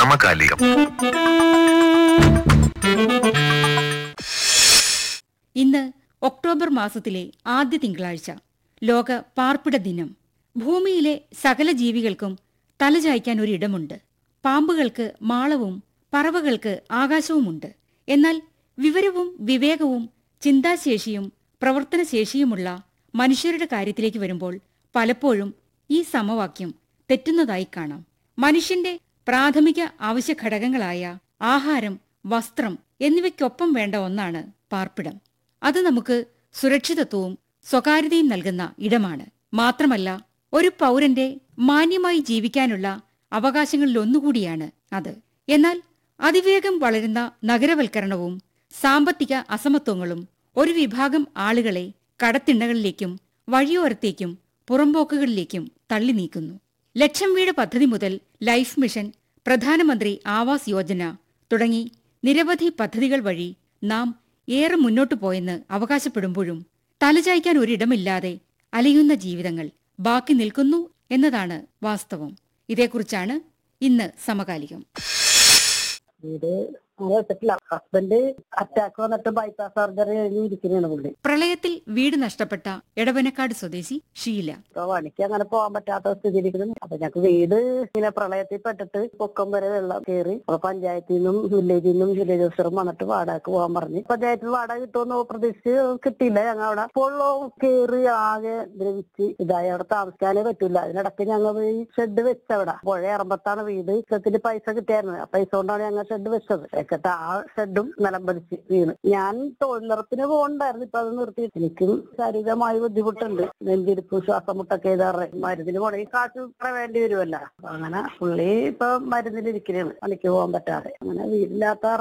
സമകാലികം ഇന്ന് ഒക്ടോബർ മാസത്തിലെ ആദ്യ തിങ്കളാഴ്ച ലോക പാർപ്പിട ദിനം ഭൂമിയിലെ സകല ജീവികൾക്കും തലചായ്ക്കാൻ ഒരിടമുണ്ട് പാമ്പുകൾക്ക് മാളവും പറവകൾക്ക് ആകാശവുമുണ്ട് എന്നാൽ വിവരവും വിവേകവും ചിന്താശേഷിയും പ്രവർത്തനശേഷിയുമുള്ള മനുഷ്യരുടെ കാര്യത്തിലേക്ക് വരുമ്പോൾ പലപ്പോഴും ഈ സമവാക്യം തെറ്റുന്നതായി കാണാം മനുഷ്യന്റെ പ്രാഥമിക ആവശ്യ ഘടകങ്ങളായ ആഹാരം വസ്ത്രം എന്നിവയ്ക്കൊപ്പം വേണ്ട ഒന്നാണ് പാർപ്പിടം അത് നമുക്ക് സുരക്ഷിതത്വവും സ്വകാര്യതയും നൽകുന്ന ഇടമാണ് മാത്രമല്ല ഒരു പൗരന്റെ മാന്യമായി ജീവിക്കാനുള്ള അവകാശങ്ങളിലൊന്നുകൂടിയാണ് അത് എന്നാൽ അതിവേഗം വളരുന്ന നഗരവൽക്കരണവും സാമ്പത്തിക അസമത്വങ്ങളും ഒരു വിഭാഗം ആളുകളെ കടത്തിണ്ണകളിലേക്കും വഴിയോരത്തേക്കും പുറമ്പോക്കുകളിലേക്കും തള്ളി നീക്കുന്നു ലക്ഷം വീട് പദ്ധതി മുതൽ ലൈഫ് മിഷൻ പ്രധാനമന്ത്രി ആവാസ് യോജന തുടങ്ങി നിരവധി പദ്ധതികൾ വഴി നാം ഏറെ മുന്നോട്ടു പോയെന്ന് അവകാശപ്പെടുമ്പോഴും തലചായ്ക്കാൻ ഒരിടമില്ലാതെ അലയുന്ന ജീവിതങ്ങൾ ബാക്കി നിൽക്കുന്നു എന്നതാണ് വാസ്തവം ഇതേക്കുറിച്ചാണ് ഇന്ന് സമകാലികം വീട് അങ്ങനെ വെച്ചിട്ടില്ല ഹസ്ബൻഡ് അറ്റാക്ക് വന്നിട്ട് ബൈപ്പാസ് സർജറി കഴിഞ്ഞ് ഇരിക്കുന്നതാണ് പുള്ളി പ്രളയത്തിൽ വീട് നഷ്ടപ്പെട്ട എടവനക്കാട് സ്വദേശി ഷീല ഇപ്പൊ പണിക്ക് അങ്ങനെ പോകാൻ പറ്റാത്ത സ്ഥിതി ഇരിക്കുന്നു അപ്പൊ ഞങ്ങക്ക് വീട് ഇങ്ങനെ പ്രളയത്തിൽ പെട്ടിട്ട് പൊക്കം വരെ വെള്ളം കയറി അപ്പൊ പഞ്ചായത്തിൽ നിന്നും വില്ലേജിൽ നിന്നും വില്ലേജ് ഓഫീസറും വന്നിട്ട് വാടകക്ക് പോകാൻ പറഞ്ഞു പഞ്ചായത്തിൽ വാടക കിട്ടുമെന്ന് പ്രതീക്ഷിച്ച് കിട്ടിയില്ല ഞങ്ങൾ അവിടെ പൊള്ളവും കയറി ആകെ ദ്രവിച്ച് ഇതായി അവിടെ താമസിക്കാനേ പറ്റൂല അതിനിടയ്ക്ക് ഞങ്ങൾ ഈ ഷെഡ് വെച്ചവിടെ പുഴ ഇറമ്പത്താണ് വീട് ഇഷ്ടത്തിന് പൈസ കിട്ടിയായിരുന്നു ആ പൈസ കൊണ്ടാണ് ഞങ്ങൾ ഷെഡ് വെച്ചത് വെച്ചിട്ട് ആ ഷെഡും നിലം പതിച്ച് വീണ് ഞാൻ തൊഴിലുറപ്പിന് പോകണ്ടായിരുന്നു ഇപ്പൊ അത് നിർത്തി എനിക്കും ശാരീരികമായ ബുദ്ധിമുട്ടുണ്ട് നെഞ്ചിരിപ്പ് ശ്വാസം മുട്ടൊക്കെ ചെയ്താറ് മരുന്നിന് പോണെങ്കിൽ കാശ് ഇത്ര വേണ്ടി വരുമല്ലോ അപ്പൊ അങ്ങനെ പുള്ളി ഇപ്പൊ മരുന്നിലിരിക്കണേണ് പണിക്ക് പോകാൻ പറ്റാതെ അങ്ങനെ വീടില്ലാത്ത